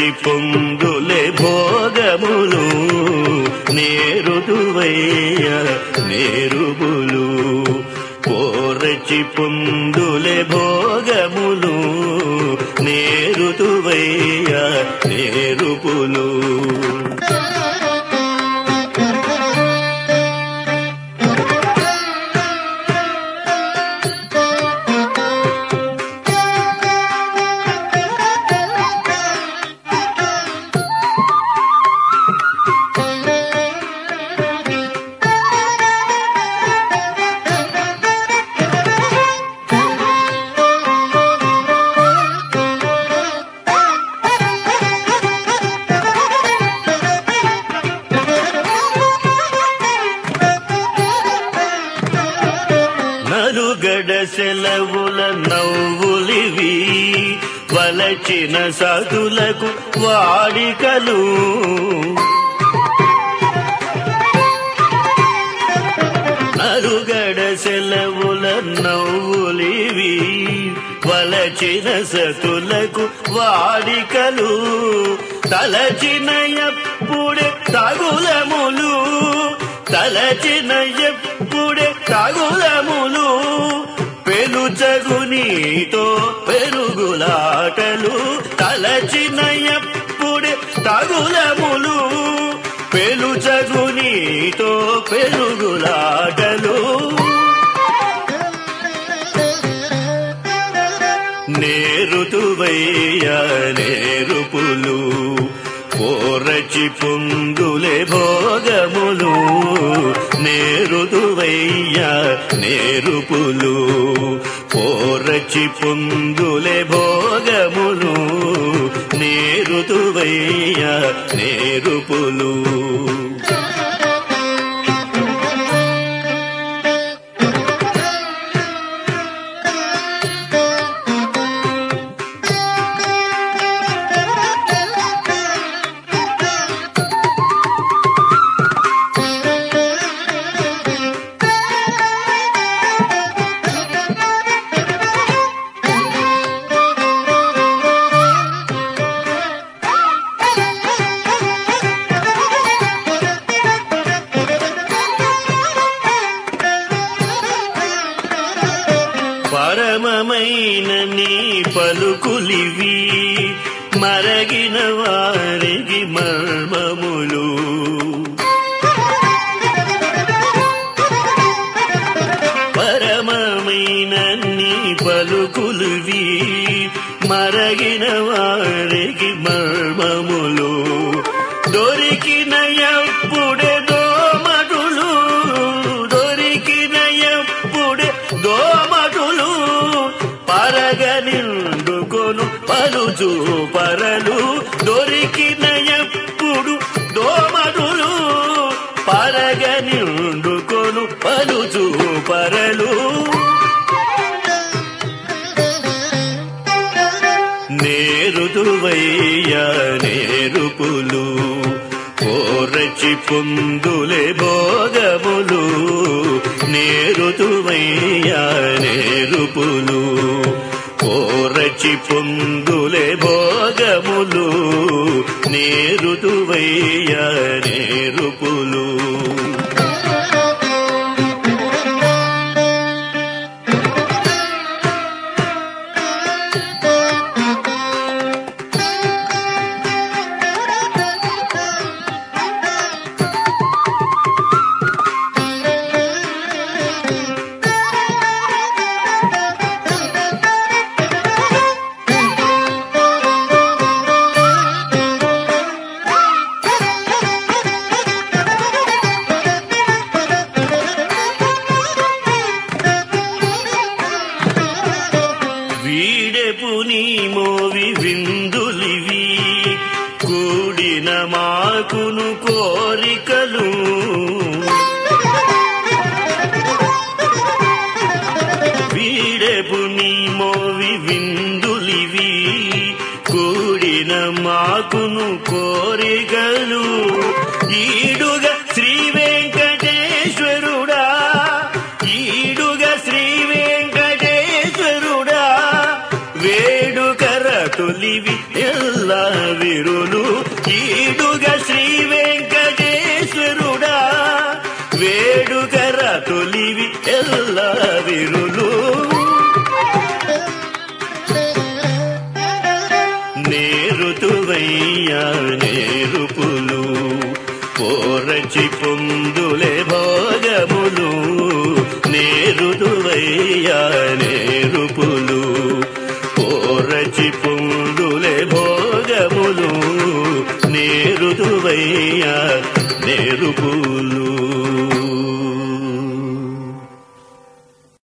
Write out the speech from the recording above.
పోరచి పొందులే భోగములు నేరుదువయ్య నేరుబులు పోరచి పొందులే భోగములు నేరుదువయ్య నేరుబులు నలుగడ సెలవుల నవ్వులివి వలచిన సతులకు వాడికలు నలుగడ సెలవుల నవ్వులివి వలచిన సతులకు వాడికలు తలచిన ఎప్పుడే తగులములు తలచిన ఎప్పుడే తగులములు పెలుచగు నీతో పెరుగులాటలు తలచిన ఎప్పుడే తగులములు పెలుచగు నీతో పెరుగులాటలు నేరుతువయ్య నేరుపులు పోరచి పొందులే భోగములు నేరుతువయ్య నేరుపులు పోరచి పొందులే భోగములు నేరుతువయ్య నేరుపులు పరమమైన నీ పలుకులివి మరగిన వారికి మర్మములు పరమమైన నీ పలుకులివి మరగిన వారికి మర్మములు దొరికిన ఎప్పుడే దోమటులు దొరికిన ఎప్పుడే దోమటులు పరగ నిండుకొను పలుచు పరలు దొరికిన ఎప్పుడు దోమటులు పరగ నిండుకొను పలుచు పరలు నేరుదువయ్య నేరుపులు పోరచి పొందులే భోగములు నేరుదువయ్య నేరుపులు పోరచి పొందులే భోగములు నేరుదువయ్య నేరుపులు వీడెపు నీ మోవి విందులివి కూడిన మాకును కోరికలు వీడెపు నీ మోవి విందులివి కూడిన మాకును కోరికలు ఈడుగా శ్రీ వెంకటేశ్వరుడా ఈడుగా శ్రీ వెంకటేశ్వరుడా వేడుకర తొలివి ఎల్ల ఎల్లా విరులు ఈడుగ శ్రీ వెంకటేశ్వరుడా వేడుకర తొలివి ఎల్లా విరులు నేరుతువయ్యా నేరుపులు పోరచి పొందులే భోగములు నేరుతువయ్యా నేరుపులు పోరచి పొందులే భోగములు నేరుతువయ్యా నేరుపులు